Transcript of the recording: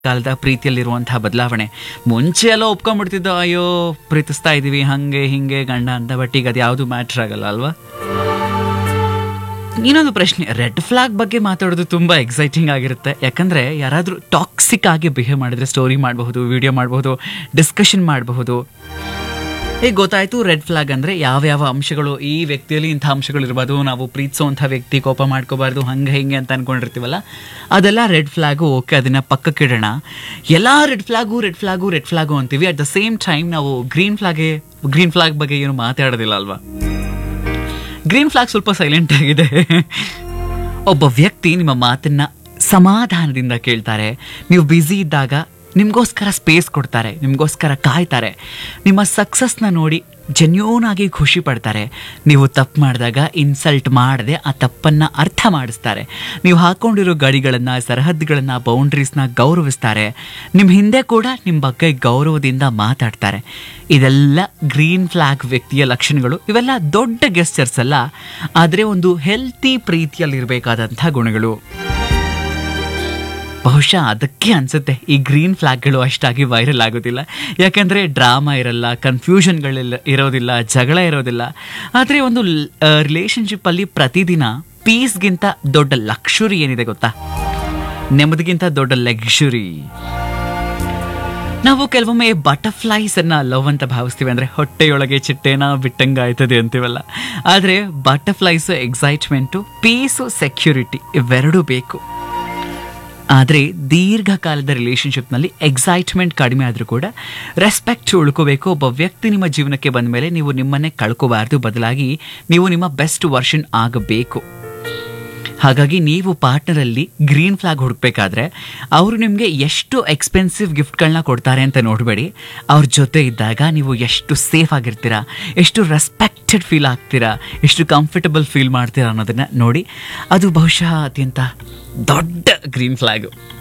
ಕಾಲದ ಪ್ರೀತಿಯಲ್ಲಿರುವಂತಹ ಬದಲಾವಣೆ ಮುಂಚೆ ಎಲ್ಲ ಒಪ್ಕೊಂಡ್ಬಿಡ್ತಿದ್ದೋ ಅಯ್ಯೋ ಪ್ರೀತಿಸ್ತಾ ಇದೀವಿ ಹಂಗೆ ಹಿಂಗೆ ಗಂಡ ಅಂತ ಬಟ್ ಈಗ ಅದು ಯಾವುದು ಮ್ಯಾಟ್ರ್ ಆಗಲ್ಲ ಅಲ್ವಾ ಇನ್ನೊಂದು ಪ್ರಶ್ನೆ ರೆಡ್ ಫ್ಲಾಗ್ ಬಗ್ಗೆ ಮಾತಾಡೋದು ತುಂಬಾ ಎಕ್ಸೈಟಿಂಗ್ ಆಗಿರುತ್ತೆ ಯಾಕಂದ್ರೆ ಯಾರಾದರೂ ಟಾಕ್ಸಿಕ್ ಆಗಿ ಬಿಹೇವ್ ಮಾಡಿದ್ರೆ ಸ್ಟೋರಿ ಮಾಡಬಹುದು ವಿಡಿಯೋ ಮಾಡಬಹುದು ಡಿಸ್ಕಷನ್ ಮಾಡಬಹುದು ಈಗ ಗೊತ್ತಾಯ್ತು ರೆಡ್ ಫ್ಲಾಗ್ ಅಂದ್ರೆ ಯಾವ ಯಾವ ಅಂಶಗಳು ಈ ವ್ಯಕ್ತಿಯಲ್ಲಿ ಇಂಥ ಅಂಶಗಳು ಇರ್ಬೋದು ನಾವು ಪ್ರೀತಿಸುವಂಥ ವ್ಯಕ್ತಿ ಕೋಪ ಮಾಡ್ಕೋಬಾರ್ದು ಹಂಗೆ ಹಿಂಗೆ ಅಂತ ಅನ್ಕೊಂಡಿರ್ತೀವಲ್ಲ ಅದೆಲ್ಲ ರೆಡ್ ಫ್ಲಾಗು ಓಕೆ ಅದನ್ನ ಪಕ್ಕಕ್ಕಿಡೋಣ ಎಲ್ಲ red flag red flag red flag ಅಂತೀವಿ ಅಟ್ ದ ಸೇಮ್ ಟೈಮ್ ನಾವು ಗ್ರೀನ್ ಫ್ಲಾಗೆ ಗ್ರೀನ್ ಫ್ಲಾಗ್ ಬಗ್ಗೆ ಏನು ಮಾತಾಡೋದಿಲ್ಲ ಅಲ್ವಾ ಗ್ರೀನ್ ಫ್ಲಾಗ್ ಸ್ವಲ್ಪ ಸೈಲೆಂಟ್ ಆಗಿದೆ ಒಬ್ಬ ವ್ಯಕ್ತಿ ನಿಮ್ಮ ಮಾತನ್ನ ಸಮಾಧಾನದಿಂದ ಕೇಳ್ತಾರೆ ನೀವು ಬ್ಯುಸಿ ಇದ್ದಾಗ ನಿಮಗೋಸ್ಕರ ಸ್ಪೇಸ್ ಕೊಡ್ತಾರೆ ನಿಮಗೋಸ್ಕರ ಕಾಯ್ತಾರೆ ನಿಮ್ಮ ಸಕ್ಸಸ್ನ ನೋಡಿ ಜೆನ್ಯೂನ್ ಆಗಿ ಖುಷಿ ಪಡ್ತಾರೆ ನೀವು ತಪ್ಪು ಮಾಡಿದಾಗ ಇನ್ಸಲ್ಟ್ ಮಾಡದೆ ಆ ತಪ್ಪನ್ನು ಅರ್ಥ ಮಾಡಿಸ್ತಾರೆ ನೀವು ಹಾಕೊಂಡಿರೋ ಗಡಿಗಳನ್ನು ಸರಹದ್ದುಗಳನ್ನು ಬೌಂಡ್ರೀಸ್ನ ಗೌರವಿಸ್ತಾರೆ ನಿಮ್ಮ ಹಿಂದೆ ಕೂಡ ನಿಮ್ಮ ಬಗ್ಗೆ ಗೌರವದಿಂದ ಮಾತಾಡ್ತಾರೆ ಇದೆಲ್ಲ ಗ್ರೀನ್ ಫ್ಲಾಗ್ ವ್ಯಕ್ತಿಯ ಲಕ್ಷಣಗಳು ಇವೆಲ್ಲ ದೊಡ್ಡ ಗೆಸ್ಟರ್ಸ್ ಅಲ್ಲ ಆದರೆ ಒಂದು ಹೆಲ್ತಿ ಪ್ರೀತಿಯಲ್ಲಿರಬೇಕಾದಂಥ ಗುಣಗಳು ಬಹುಶಃ ಅದಕ್ಕೆ ಅನ್ಸುತ್ತೆ ಈ ಗ್ರೀನ್ ಫ್ಲಾಗ್ಗಳು ಅಷ್ಟಾಗಿ ವೈರಲ್ ಆಗೋದಿಲ್ಲ ಯಾಕಂದರೆ ಡ್ರಾಮಾ ಇರಲ್ಲ ಕನ್ಫ್ಯೂಷನ್ಗಳಿಲ್ಲ ಇರೋದಿಲ್ಲ ಜಗಳ ಇರೋದಿಲ್ಲ ಆದರೆ ಒಂದು ರಿಲೇಷನ್ಶಿಪ್ಪಲ್ಲಿ ಪ್ರತಿದಿನ ಪೀಸ್ಗಿಂತ ದೊಡ್ಡ ಲಕ್ಷುರಿ ಏನಿದೆ ಗೊತ್ತಾ ನೆಮ್ಮದಿಗಿಂತ ದೊಡ್ಡ ಲಕ್ಷುರಿ ನಾವು ಕೆಲವೊಮ್ಮೆ ಬಟರ್ಫ್ಲೈಸ್ ಅನ್ನ ಲವ್ ಅಂತ ಭಾವಿಸ್ತೀವಿ ಅಂದ್ರೆ ಹೊಟ್ಟೆಯೊಳಗೆ ಚಿಟ್ಟೆನ ಬಿಟ್ಟಂಗ ಆಯ್ತದೆ ಅಂತೀವಲ್ಲ ಆದ್ರೆ ಬಟರ್ಫ್ಲೈಸ್ ಎಕ್ಸೈಟ್ಮೆಂಟು ಪೀಸು ಸೆಕ್ಯೂರಿಟಿ ಇವೆರಡೂ ಬೇಕು ಆದರೆ ದೀರ್ಘಕಾಲದ ರಿಲೇಷನ್ಶಿಪ್ನಲ್ಲಿ ಎಕ್ಸೈಟ್ಮೆಂಟ್ ಕಡಿಮೆ ಆದರೂ ಕೂಡ ರೆಸ್ಪೆಕ್ಟ್ ಉಳ್ಕೋಬೇಕು ಒಬ್ಬ ವ್ಯಕ್ತಿ ನಿಮ್ಮ ಜೀವನಕ್ಕೆ ಬಂದ ಮೇಲೆ ನೀವು ನಿಮ್ಮನ್ನೇ ಕಳ್ಕೋಬಾರ್ದು ಬದಲಾಗಿ ನೀವು ನಿಮ್ಮ ಬೆಸ್ಟ್ ವರ್ಷನ್ ಆಗಬೇಕು ಹಾಗಾಗಿ ನೀವು ಪಾರ್ಟ್ನರಲ್ಲಿ ಗ್ರೀನ್ ಫ್ಲಾಗ್ ಹುಡುಕ್ಬೇಕಾದ್ರೆ ಅವರು ನಿಮಗೆ ಎಷ್ಟು ಎಕ್ಸ್ಪೆನ್ಸಿವ್ ಗಿಫ್ಟ್ಗಳನ್ನ ಕೊಡ್ತಾರೆ ಅಂತ ನೋಡಬೇಡಿ ಅವ್ರ ಜೊತೆ ಇದ್ದಾಗ ನೀವು ಎಷ್ಟು ಸೇಫ್ ಆಗಿರ್ತೀರಾ ಎಷ್ಟು ರೆಸ್ಪೆಕ್ಟೆಡ್ ಫೀಲ್ ಆಗ್ತೀರಾ ಎಷ್ಟು ಕಂಫರ್ಟಬಲ್ ಫೀಲ್ ಮಾಡ್ತೀರಾ ಅನ್ನೋದನ್ನ ನೋಡಿ ಅದು ಬಹುಶಃ ಅತ್ಯಂತ ದೊಡ್ಡ ಗ್ರೀನ್ ಫ್ಲಾಗು